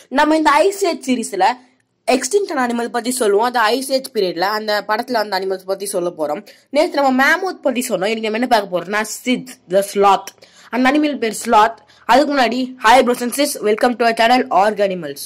நம்ம இந்த ஐசேஜ் சீரீஸ்ல எக்ஸ்டிங்டன் அனிமல் பத்தி சொல்லுவோம் அந்த ஐசேஜ் பீரியட்ல அந்த படத்துல அந்த அனிமல்ஸ் பத்தி சொல்ல போறோம் நேற்று நம்ம மேமூத் பத்தி சொன்னோம் இன்னைக்கு நம்ம என்ன பார்க்க போறோம்னா சித் த ஸ்லாத் அந்த அனிமல் பேர் ஸ்லாத் அதுக்கு முன்னாடி hi bros and sis welcome to channel Ark animals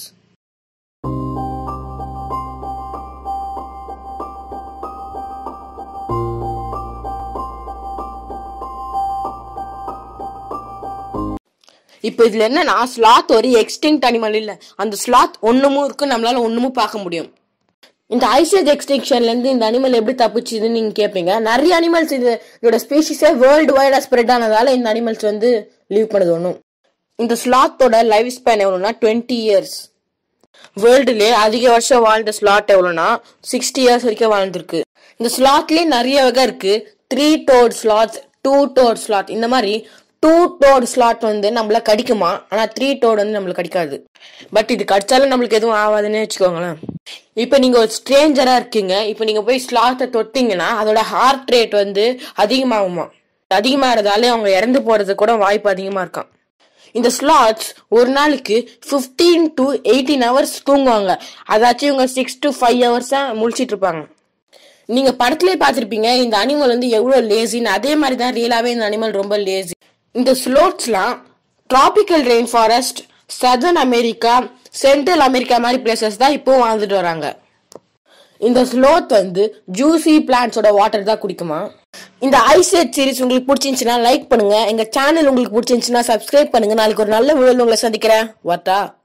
இப்போ இதுல என்னன்னா ஸ்லாத் ஒரு எக்ஸ்டிங்க்ட் அனிமல் இல்ல அந்த ஸ்லாத் ஒண்ணுமும் இருக்கு நம்மளால ஒண்ணுமும் பார்க்க முடியும் இந்த ஐசேஜ் எக்ஸ்டிங்ஷன்ல இருந்து இந்த அனிமல் எப்படி தப்பிச்சுதுன்னு நீங்க கேட்பீங்க நிறைய அனிமல்ஸ் இது இதோட ஸ்பீசிஸே வேர்ல்டு வைடா ஸ்ப்ரெட் ஆனதால இந்த அனிமல்ஸ் வந்து லீவ் பண்ணது ஒன்றும் இந்த ஸ்லாத்தோட லைஃப் ஸ்பேன் எவ்வளோனா டுவெண்ட்டி இயர்ஸ் வேர்ல்டுலே அதிக வருஷம் வாழ்ந்த ஸ்லாட் எவ்வளோனா சிக்ஸ்டி இயர்ஸ் வரைக்கும் வாழ்ந்திருக்கு இந்த ஸ்லாட்லேயே நிறைய வகை இருக்கு three toed sloth two toed sloth இந்த மாதிரி டூ டோட் ஸ்லாட் வந்து நம்மள கடிக்குமா ஆனா த்ரீ டோட் வந்து நம்மளுக்கு கடிக்காது பட் இது கடிச்சாலும் நம்மளுக்கு எதுவும் ஆகாதுன்னு வச்சுக்கோங்களேன் இப்போ நீங்க ஒரு ஸ்ட்ரேஞ்சரா இருக்கீங்க இப்போ நீங்க போய் ஸ்லாட்டை தொட்டிங்கன்னா அதோட ஹார்ட் ரேட் வந்து அதிகமாகுமா அதிகமாகிறதால அவங்க இறந்து போறது கூட வாய்ப்பு அதிகமா இருக்காம் இந்த ஸ்லாட்ஸ் ஒரு நாளைக்கு ஃபிஃப்டீன் டு எயிட்டீன் ஹவர்ஸ் தூங்குவாங்க அதாச்சும் இவங்க சிக்ஸ் டு ஃபைவ் ஹவர்ஸ் தான் முழிச்சிட்டு இருப்பாங்க நீங்க படத்திலே பார்த்திருப்பீங்க இந்த அனிமல் வந்து எவ்வளவு லேசின்னு அதே மாதிரி தான் ரியலாவே இந்த அனிமல் ரொம்ப லேசி இந்த ஸ்லோட்ஸ்லாம் tropical rain forest southern America central America மாதிரி பிளேசஸ் தான் இப்போ வாழ்ந்துட்டு வராங்க இந்த ஸ்லோத் வந்து ஜூசி பிளான்ட்ஸோட வாட்டர் தான் குடிக்குமா இந்த ஐசேட் சீரிஸ் உங்களுக்கு பிடிச்சிருந்துச்சுன்னா லைக் பண்ணுங்க எங்க சேனல் உங்களுக்கு பிடிச்சிருந்துச்சுன்னா சப்ஸ்கிரைப் பண்ணுங்க நாளைக்கு ஒரு நல்ல வீடியோ உங்களை சந்திக்கிறேன் வாட்டா